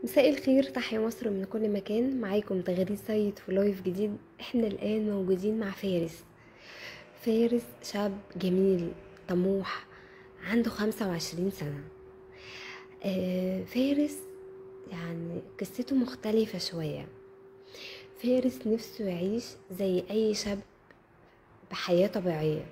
مساء الخير تحيا مصر من كل مكان معاكم تغريد سيد في لايف جديد احنا الان موجودين مع فارس فارس شاب جميل طموح عنده خمسة وعشرين سنة آه فارس يعني قصته مختلفة شوية فارس نفسه يعيش زي أي شاب بحياة طبيعية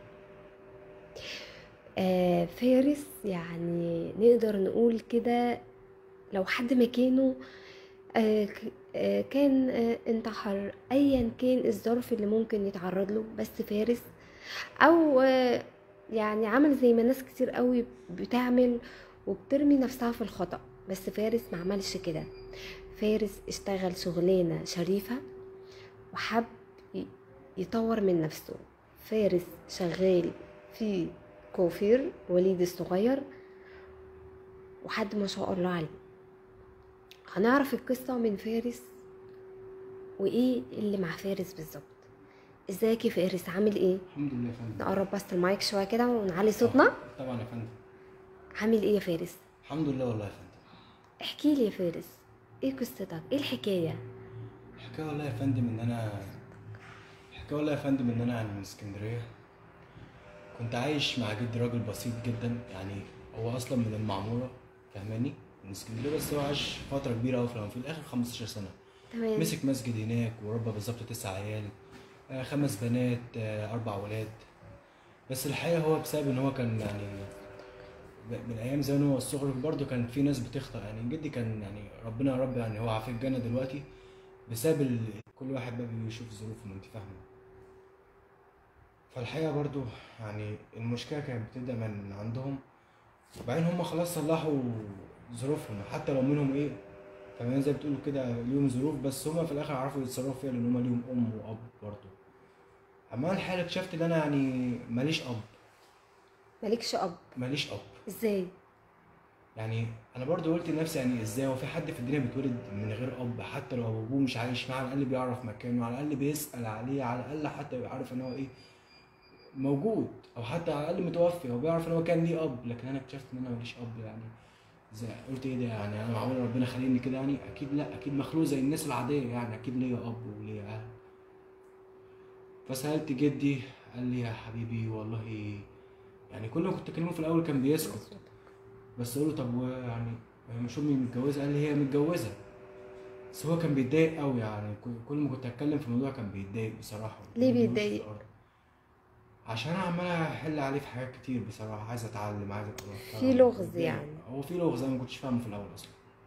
آه فارس يعني نقدر نقول كده لو حد مكانه آه، ك- آه، كان آه، انتحر ايا كان الظرف اللي ممكن يتعرض له بس فارس او آه، يعني عمل زي ما ناس كتير قوي بتعمل وبترمي نفسها في الخطأ بس فارس ما عملش كده فارس اشتغل شغلانة شريفة وحب ي- يطور من نفسه فارس شغال في كوفير وليد الصغير وحد ما شاء الله عليه هنعرف القصة من فارس وإيه اللي مع فارس بالظبط ازيك يا فارس عامل ايه الحمد لله يا فندم نقرب بس المايك شوية كده ونعلي صوتنا طبعا يا فندم عامل ايه يا فارس الحمد لله والله يا فندم احكي لي يا فارس ايه قصتك ايه الحكاية الحكايه والله يا فندم ان انا الحكايه والله يا فندم ان انا يعني من اسكندريه كنت عايش مع جدي راجل بسيط جدا يعني هو اصلا من المعموره فاهماني من اسكندريه بس هو عاش فتره كبيره قوي في العمر. في الاخر 15 سنه تمام مسك مسجد هناك وربى بالظبط تسع عيال آه، خمس بنات آه، اربع ولاد بس الحقيقه هو بسبب ان هو كان يعني ب- من ايام زمان هو الصغر برضه كان في ناس بتخطأ يعني جدي كان يعني ربنا يا رب يعني هو عافيه الجنه دلوقتي بسبب ال... كل واحد بقى بيشوف ظروفه ما انت فاهمه فالحقيقه برضه يعني المشكله كانت بتبدا من عندهم وبعدين هم خلاص صلحوا ظروفهم حتى لو منهم ايه كمان زي بتقولوا كده ليهم ظروف بس هم في الاخر عرفوا يتصرفوا فيها لان هم ليهم ام واب برضه اما أنا الحقيقه اكتشفت ان انا يعني ماليش اب مالكش اب ماليش اب ازاي يعني انا برضو قلت لنفسي يعني ازاي هو في حد في الدنيا بيتولد من غير اب حتى لو ابوه مش عايش معاه على الاقل بيعرف مكانه على الاقل بيسال عليه على الاقل حتى يبقى عارف ان هو ايه موجود او حتى على الاقل متوفي هو بيعرف ان هو كان ليه اب لكن انا اكتشفت ان انا ماليش اب يعني زي قلت ايه ده يعني انا معقول ربنا خليني كده يعني اكيد لا اكيد مخلوق زي الناس العاديه يعني اكيد ليا اب وليا اهل فسالت جدي قال لي يا حبيبي والله يعني كل ما كنت اكلمه في الاول كان بيسكت بس اقول له طب و- يعني هي مش امي متجوزه قال لي هي متجوزه بس هو كان بيتضايق قوي يعني كل- كل ما كنت اتكلم في الموضوع كان بيتضايق بصراحه ليه بيقول بيتضايق؟ في الأرض. عشان انا عمال احل عليه في حاجات كتير بصراحه عايز اتعلم عايز ابقى محترم. في لغز بيتضايق. يعني. هو في لغز انا ما كنتش فاهمه في الاول اصلا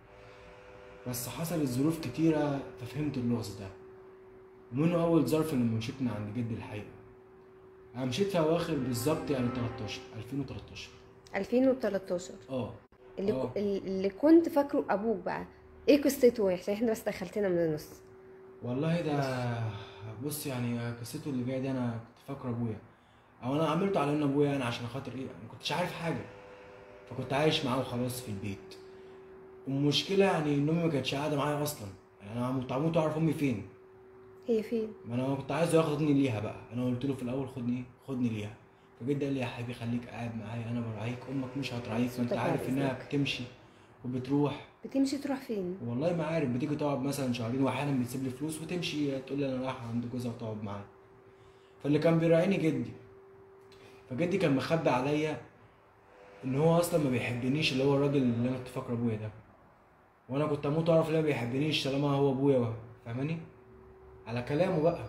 بس حصلت ظروف كتيره ففهمت اللغز ده ومنه اول ظرف لما مشيت من عند جدي الحقيقه انا مشيت في اواخر بالظبط يعني 13 2013 2013 اه اللي, آه. اللي كنت فاكره ابوك بقى ايه قصته عشان احنا بس دخلتنا من النص والله ده بص يعني قصته اللي جايه دي انا كنت فاكره ابويا او انا عملته على ان ابويا يعني عشان خاطر ايه ما كنتش عارف حاجه فكنت عايش معاه وخلاص في البيت والمشكله يعني ان امي ما كانتش قاعده معايا اصلا يعني انا كنت هموت اعرف امي فين هي فين ما انا كنت عايزه ياخدني ليها بقى انا قلت له في الاول خدني إيه؟ خدني ليها فجد قال لي يا حبيبي خليك قاعد معايا انا براعيك امك مش هتراعيك ما انت صوتك عارف على انها إذنك. بتمشي وبتروح بتمشي تروح فين والله ما عارف بتيجي تقعد مثلا شهرين واحيانا بتسيب لي فلوس وتمشي تقول لي انا رايحه عند جوزها وتقعد معايا فاللي كان بيراعيني جدي فجدي كان مخبي عليا ان هو اصلا ما بيحبنيش اللي هو الراجل اللي انا كنت فاكره ابويا ده وانا كنت اموت اعرف ليه ما بيحبنيش طالما هو ابويا فاهماني على كلامه بقى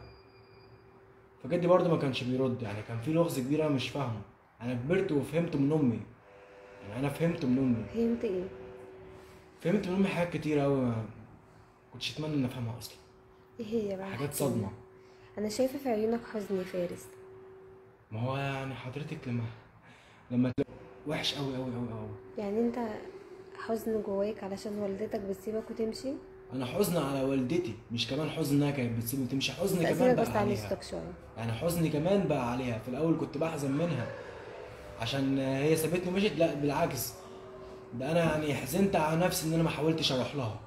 فجدي برضه ما كانش بيرد يعني كان في لغز كبير انا مش فاهمه انا كبرت وفهمت من امي يعني انا فهمت من امي فهمت ايه فهمت من امي حاجات كتير قوي ما كنتش اتمنى ان افهمها اصلا ايه هي بقى حاجات احكي لي. صدمه انا شايفه في عيونك حزن يا فارس ما هو يعني حضرتك لما لما تلاقي وحش قوي قوي قوي قوي يعني انت حزن جواك علشان والدتك بتسيبك وتمشي انا حزن على والدتي مش كمان حزن انها كانت بتسيبني تمشي حزن كمان تأثيرك بس بقى على عليها صوتك شويه يعني حزني كمان بقى عليها في الاول كنت بحزن منها عشان هي سابتني ومشيت لا بالعكس ده انا يعني حزنت على نفسي ان انا ما حاولتش اروح لها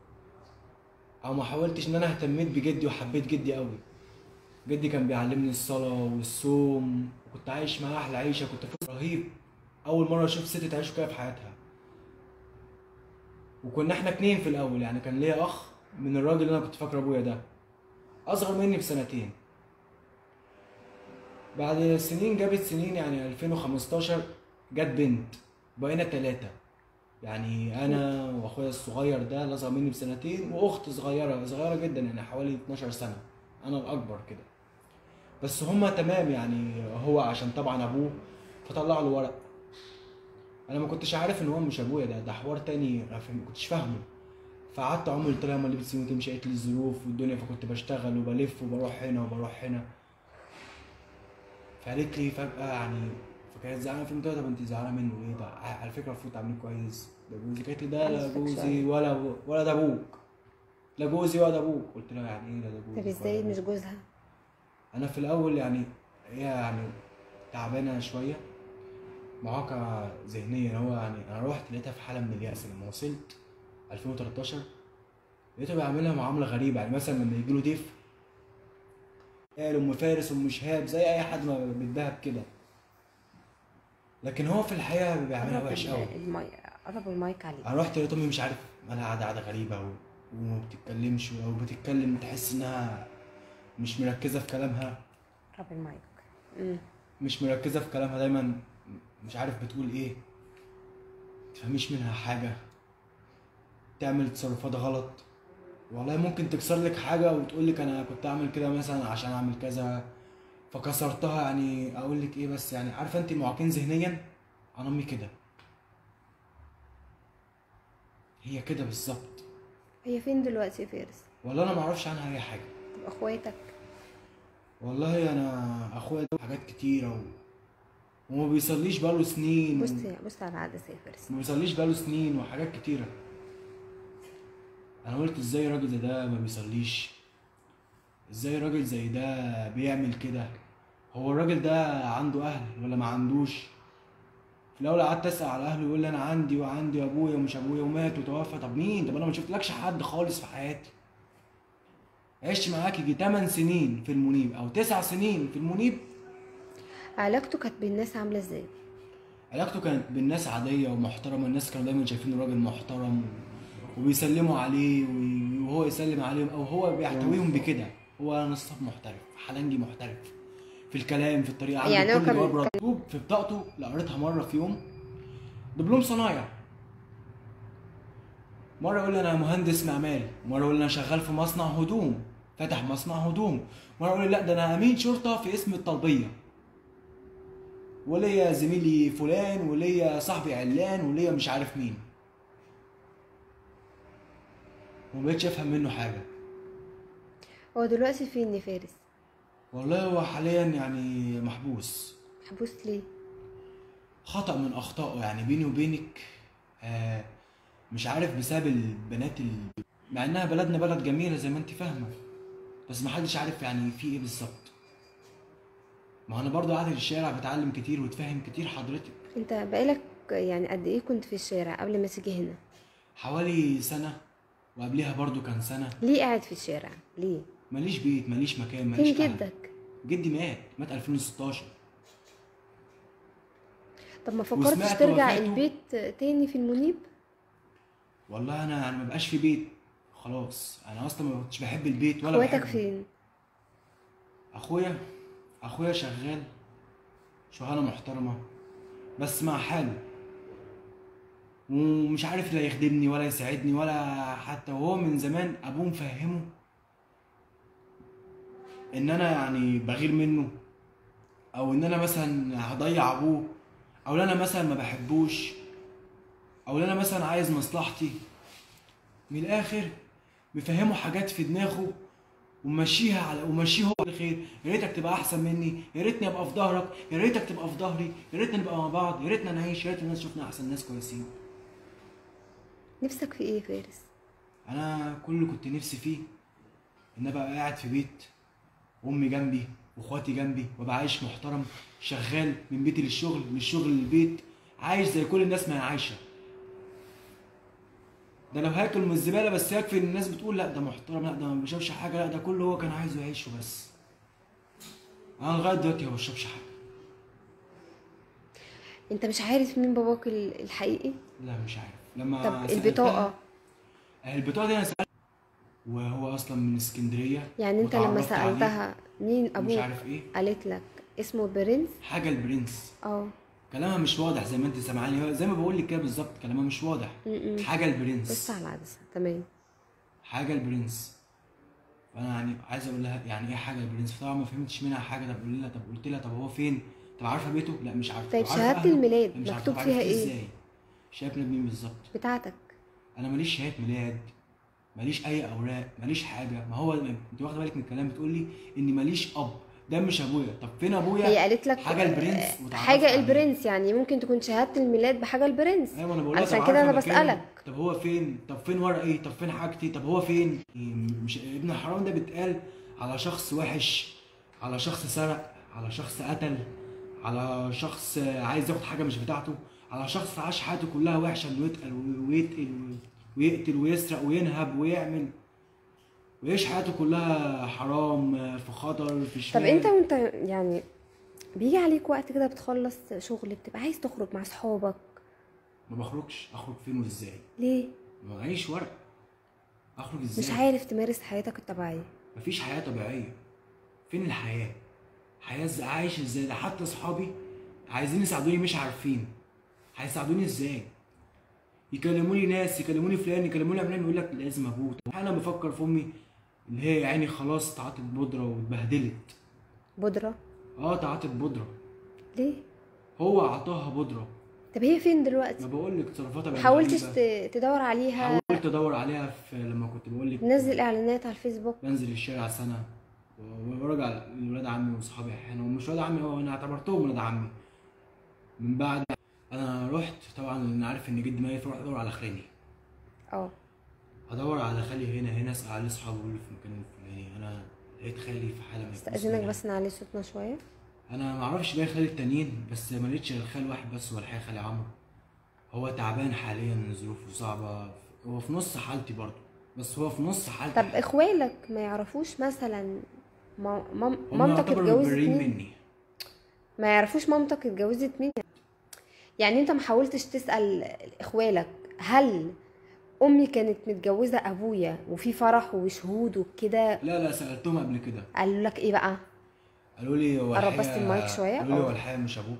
او ما حاولتش ان انا اهتميت بجدي وحبيت جدي قوي جدي كان بيعلمني الصلاه والصوم وكنت عايش معاه احلى عيشه كنت فوق رهيب اول مره اشوف ست تعيش كده في حياتها وكنا احنا اتنين في الاول يعني كان ليا اخ من الراجل اللي انا كنت فاكره ابويا ده اصغر مني بسنتين بعد سنين جابت سنين يعني 2015 جت بنت بقينا ثلاثة يعني انا واخويا الصغير ده اللي اصغر مني بسنتين واخت صغيرة صغيرة جدا يعني حوالي 12 سنة انا الاكبر كده بس هما تمام يعني هو عشان طبعا ابوه فطلع له ورق انا ما كنتش عارف ان هو مش ابويا ده ده حوار تاني ما فهم- ما كنتش فاهمه فقعدت عمري قلت لها ما اللي بتسيبني تمشي قالت لي الظروف والدنيا فكنت بشتغل وبلف وبروح هنا وبروح هنا فقالت لي فجأة يعني فكانت زعلانة في قلت لها طب انت زعلانة منه ليه ده ع- على فكرة المفروض تعمليه كويس ده جوزي قالت لي ده لا عايزك جوزي شوية. ولا أبو- ولا ده ابوك لا جوزي ولا ده ابوك قلت لها يعني ايه لا ده جوزي طب ولا ازاي أبوك؟ مش جوزها انا في الاول يعني هي يعني تعبانه شويه معاقه ذهنيا هو يعني انا رحت لقيتها في حاله من اليأس لما وصلت 2013 لقيته بيعملها معامله غريبه يعني مثلا لما يجي له ضيف قال ام فارس ام شهاب زي اي حد ما بيتبهب كده لكن هو في الحقيقه بيعملها قرب وحش ال- قوي الماي قرب المايك عليك انا رحت لقيت امي مش عارف مالها قاعده قاعده غريبه و... وما بتتكلمش او بتتكلم تحس انها مش مركزه في كلامها قرب المايك امم مش مركزة في كلامها دايما مش عارف بتقول ايه تفهميش منها حاجة تعمل تصرفات غلط والله ممكن تكسر لك حاجة وتقول لك انا كنت اعمل كده مثلا عشان اعمل كذا فكسرتها يعني اقول لك ايه بس يعني عارفة انت معاقين ذهنيا انا امي كده هي كده بالظبط هي فين دلوقتي يا فارس والله انا ما اعرفش عنها اي حاجة طب اخواتك والله انا اخويا ده حاجات كتيرة و... وما بيصليش بقاله سنين بص بص على العدسه يا فارس ما بيصليش بقاله سنين وحاجات كتيرة انا قلت ازاي راجل زي ده ما بيصليش ازاي راجل زي ده بيعمل كده هو الراجل ده عنده اهل ولا ما عندوش في الاول قعدت اسال على اهله يقول لي انا عندي وعندي ابويا ومش ابويا ومات وتوفى طب مين طب انا ما شفتلكش حد خالص في حياتي عشت معاك يجي 8 سنين في المنيب او 9 سنين في المنيب علاقته كانت بالناس عامله ازاي علاقته كانت بالناس عادية ومحترمة الناس كانوا دايما شايفينه راجل محترم وبيسلموا عليه وهو يسلم عليهم او هو بيحتويهم بكده هو نصاب محترف حلنجي محترف في الكلام في الطريقة عنده يعني هو كل كان- جواب مكتوب في بطاقته اللي قريتها مرة في يوم دبلوم صنايع مرة يقول لي أنا مهندس معماري مرة يقول لي أنا شغال في مصنع هدوم فاتح مصنع هدوم مرة يقول لي لا ده أنا أمين شرطة في اسم الطلبية وليا زميلي فلان وليا صاحبي علان وليا مش عارف مين وما بقتش افهم منه حاجه هو دلوقتي فين يا فارس والله هو حاليا يعني محبوس محبوس ليه خطأ من أخطائه يعني بيني وبينك آه مش عارف بسبب البنات ال... مع إنها بلدنا بلد جميلة زي ما أنت فاهمة بس محدش عارف يعني في إيه بالظبط ما أنا برضه قاعد في الشارع بتعلم كتير وتفهم كتير حضرتك انت بقالك يعني قد ايه كنت في الشارع قبل ما تيجي هنا حوالي سنة وقبليها برضه كان سنة ليه قاعد في الشارع ليه ماليش بيت ماليش مكان فين ماليش أهل. جدك جدي مات مات 2016 طب ما فكرتش وسمعت ترجع وفاته. البيت تاني في المنيب والله انا يعني ما بقاش في بيت خلاص انا اصلا ما كنتش بحب البيت ولا اخواتك بحبه. فين اخويا اخويا شغال شغلانه محترمه بس مع حاله ومش عارف لا يخدمني ولا يساعدني ولا حتى وهو من زمان ابوه مفهمه ان انا يعني بغير منه او ان انا مثلا هضيع ابوه او ان انا مثلا ما بحبوش او ان انا مثلا عايز مصلحتي من الاخر مفهمه حاجات في دماغه ومشيها على ومشيه هو الخير يا ريتك تبقى احسن مني يا ريتني ابقى في ظهرك يا ريتك تبقى في ظهري يا ريتنا نبقى مع بعض يا ريتنا نعيش يا ريت الناس تشوفنا احسن ناس كويسين نفسك في ايه يا فارس انا كل اللي كنت نفسي فيه ان ابقى قاعد في بيت وامي جنبي واخواتي جنبي وابقى عايش محترم شغال من بيتي للشغل من الشغل للبيت عايش زي كل الناس ما هي عايشه ده لو هاكل من الزباله بس يكفي ان الناس بتقول لا ده محترم لا ده ما بيشربش حاجه لا ده كله هو كان عايزه يعيشه بس انا لغايه دلوقتي ما بشربش حاجه انت مش عارف مين باباك ال- الحقيقي لا مش عارف لما طب سألتها- البطاقة البطاقه دي انا سالت وهو اصلا من اسكندريه يعني انت لما واتعرفت عليه سألتها مين ومش ابوك عارف ايه قالت لك اسمه برنس حاجه البرنس اه كلامها مش واضح زي ما انت سامعاني هو زي ما بقول لك كده بالظبط كلامها مش واضح م-م. حاجه بص البرنس على العدسة تمام حاجه البرنس فانا يعني عايز اقول لها يعني ايه حاجه البرنس فطبعا ما فهمتش منها حاجه طب قول لها طب قلت لها طب هو فين طب عارفه بيته لا مش عارفه طيب طب عارفة شهادة أهله؟ الميلاد لا مش عارفة. مكتوب طب فيها عرفتي ايه ازاي شهاده ميلاد مين بالظبط بتاعتك انا ماليش شهاده ميلاد ماليش اي اوراق ماليش حاجه ما هو انت واخده بالك من الكلام بتقول لي اني ماليش اب ده مش ابويا طب فين ابويا هي قالت لك حاجه البرنس آه، وتعرفت حاجة عليه. البرنس يعني ممكن تكون شهادة الميلاد بحاجة البرنس ايوه انا بقول لها علشان طب كده عارفة أنا مكانه؟ بسألك. طب هو فين طب فين ورقي طب فين حاجتي طب هو فين مش ابن الحرام ده بيتقال على شخص وحش على شخص سرق على شخص قتل على شخص عايز ياخد حاجه مش بتاعته على شخص عاش حياته كلها وحشه انه يتقل ويتقل ويقتل ويسرق وينهب ويعمل ويعيش حياته كلها حرام في خطر في طب شمال انت وانت يعني بيجي عليك وقت كده بتخلص شغل بتبقى عايز تخرج مع صحابك ما بخرجش اخرج فين وازاي ليه ما معيش ورق اخرج ازاي مش عارف تمارس حياتك الطبيعية مفيش حياة طبيعية فين الحياة؟ حياة ازاي عايش ازاي؟ ده حتى اصحابي عايزين يساعدوني مش عارفين هيساعدوني ازاي؟ يكلموني ناس يكلموني فلان يكلموني علان يقول لك لازم ابوت انا بفكر في امي اللي هي يا عيني خلاص تعاطت بودرة واتبهدلت بودرة اه تعاطت بودرة ليه هو عطاها بودرة طب هي فين ما دلوقتي بقول لك تصرفاتها بقت حاولتش غريبة. ت- تدور عليها حاولت ادور عليها في لما كنت بقول لك نزل اعلانات على الفيسبوك بنزل الشارع سنة و- وراجع لولاد عمي واصحابي احيانا ومش ولاد عمي هو انا اعتبرتهم ولاد عمي من بعد انا رحت طبعا انا عارف ان جدي ميت رحت ادور على خلاني اه ادور على خالي هنا هنا اسال عليه اصحابه اللي في المكان الفلاني انا لقيت خالي في حاله ما استأذنك بس نعلي صوتنا شوية انا ما اعرفش باقي خالي التانيين بس ما لقيتش غير خال واحد بس هو الحقيقه خالي عمرو هو تعبان حاليا ظروفه صعبه هو في نص حالتي برضه بس هو في نص حالتي طب اخوالك ما يعرفوش مثلا ما- مام- هم مامتك يعتبروا اتجوزت متبرئين مين مني ما يعرفوش مامتك اتجوزت مين يعني انت ما حاولتش تسأل اخوالك هل امي كانت متجوزة ابويا وفي فرح وشهود وكده لا لا سالتهم قبل كده قالوا لك ايه بقى قالوا لي هو قرب بس الحقيقة- المايك شوية. قالوا لي اه. هو الحقيقه مش ابوك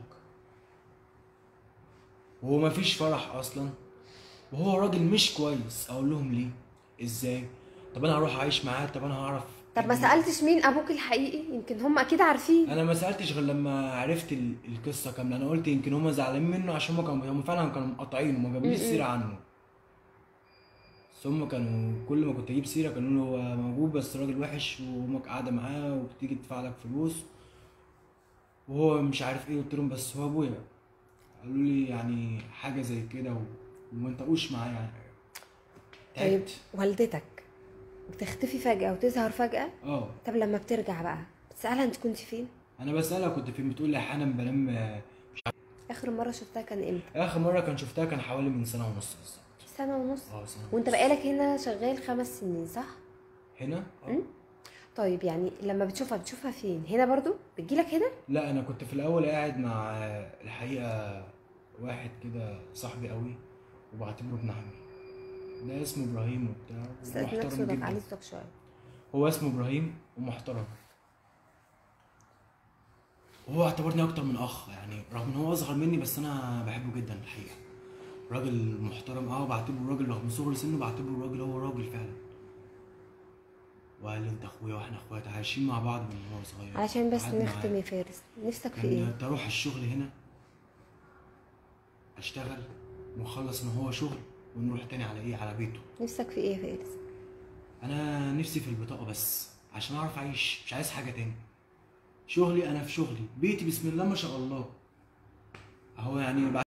وهو ما فيش فرح اصلا وهو راجل مش كويس اقول لهم ليه ازاي طب انا هروح اعيش معاه طب انا هعرف طب ما ابني. سألتش مين ابوك الحقيقي يمكن هم اكيد عارفين انا ما سالتش غير لما عرفت ال- القصه كامله انا قلت يمكن هم زعلانين منه عشان هم كانوا هم فعلا كانوا مقاطعين وما جابوليش م- م. سيره عنه بس هم كانوا كل ما كنت اجيب سيره كانوا يقولوا هو موجود بس راجل وحش وامك قاعده معاه وبتيجي تدفع لك فلوس وهو مش عارف ايه قلت لهم بس هو ابويا قالوا لي يعني حاجه زي كده و... وما انتقوش معايا يعني طيب تعبت والدتك بتختفي فجأة وتظهر فجأة اه طب لما بترجع بقى بتسألها انت كنت فين انا بسالها كنت فين بتقول لي احيانا بنام آه، اخر مرة شفتها كان امتى اخر مره كان شفتها كان حوالي من سنه ونص بالظبط سنة ونص اه سنه وانت ونص. بقالك هنا شغال خمس سنين صح هنا اه م? طيب يعني لما بتشوفها بتشوفها فين هنا برضو بتجيلك هنا لا انا كنت في الاول قاعد مع الحقيقه واحد كده صاحبي قوي وبعتبره ابن عمي ده اسمه ابراهيم وبتاع استأذنك ومحترم صوتك علي جدا صوتك شوية هو اسمه ابراهيم ومحترم وهو اعتبرني اكتر من اخ يعني رغم ان هو اصغر مني بس انا بحبه جدا الحقيقه راجل محترم اه بعتبره راجل رغم صغر سنه بعتبره راجل هو راجل فعلا وقال لي انت اخويا واحنا اخوات عايشين مع بعض من هو صغير علشان بس قعدنا نختم معاه. يا فارس نفسك في ايه كان اروح الشغل هنا اشتغل ونخلص ان هو شغل ونروح تاني على ايه على بيته نفسك في ايه يا فارس انا نفسي في البطاقه بس عشان اعرف اعيش مش عايز حاجه تاني شغلي انا في شغلي بيتي بسم الله ما شاء الله اهو يعني